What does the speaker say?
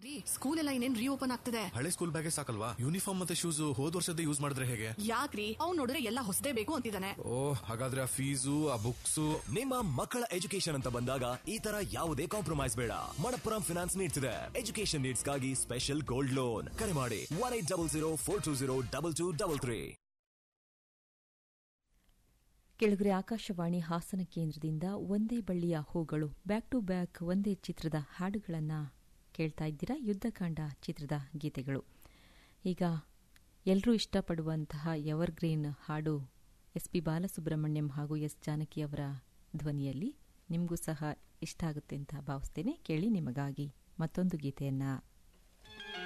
ರೀ ಸ್ಕೂಲ್ ಎಲ್ಲ ಇನ್ನೇನ್ ರೀಓಪನ್ ಆಗ್ತದೆ ಹಳೆ ಸ್ಕೂಲ್ ಬ್ಯಾಗೆ ಸಾಕಲ್ವಾ ಯೂನಿಫಾರ್ಮ್ ಮತ್ತೆ ಶೂಸ್ ಹೋದ್ ವರ್ಷದ ಯೂಸ್ ಮಾಡಿದ್ರೆ ಹೇಗೆ ಯಾಕ್ರಿ ಅವ್ನ್ ನೋಡಿದ್ರೆ ಎಲ್ಲ ಹೊಸದೇ ಬೇಕು ಅಂತಿದ್ದಾನೆ ಓ ಹಾಗಾದ್ರೆ ಆ ಫೀಸು ಆ ಬುಕ್ಸು ನಿಮ್ಮ ಮಕ್ಕಳ ಎಜುಕೇಶನ್ ಅಂತ ಬಂದಾಗ ಈ ತರ ಯಾವುದೇ ಕಾಂಪ್ರಮೈಸ್ ಬೇಡ ಮಣಪ್ಪುರಂ ಫಿನಾನ್ಸ್ ನೀಡ್ತಿದೆ ಎಜುಕೇಶನ್ ನೀಡ್ಸ್ಗಾಗಿ ಸ್ಪೆಷಲ್ ಗೋಲ್ಡ್ ಲೋನ್ ಕರೆ ಮಾಡಿ one eight double zero four two zero double two double three ಕೆಳಗರೆ ಆಕಾಶವಾಣಿ ಹಾಸನ ಕೇಂದ್ರದಿಂದ ಒಂದೇ ಬಳ್ಳಿಯ ಹೂಗಳು ಬ್ಯಾಕ್ ಟು ಬ್ಯಾಕ್ ಒಂದೇ ಚಿತ್ರದ ಹಾಡುಗಳನ್ನು ಕೇಳ್ತಾ ಇದ್ದೀರಾ ಯುದ್ಧಕಾಂಡ ಚಿತ್ರದ ಗೀತೆಗಳು ಈಗ ಎಲ್ಲರೂ ಇಷ್ಟಪಡುವಂತಹ ಎವರ್ಗ್ರೀನ್ ಹಾಡು ಎಸ್ ಪಿ ಬಾಲಸುಬ್ರಹ್ಮಣ್ಯಂ ಹಾಗೂ ಎಸ್ ಜಾನಕಿ ಅವರ ಧ್ವನಿಯಲ್ಲಿ ನಿಮಗೂ ಸಹ ಇಷ್ಟ ಆಗುತ್ತೆ ಅಂತ ಭಾವಿಸ್ತೇನೆ ಕೇಳಿ ನಿಮಗಾಗಿ ಮತ್ತೊಂದು ಗೀತೆಯನ್ನು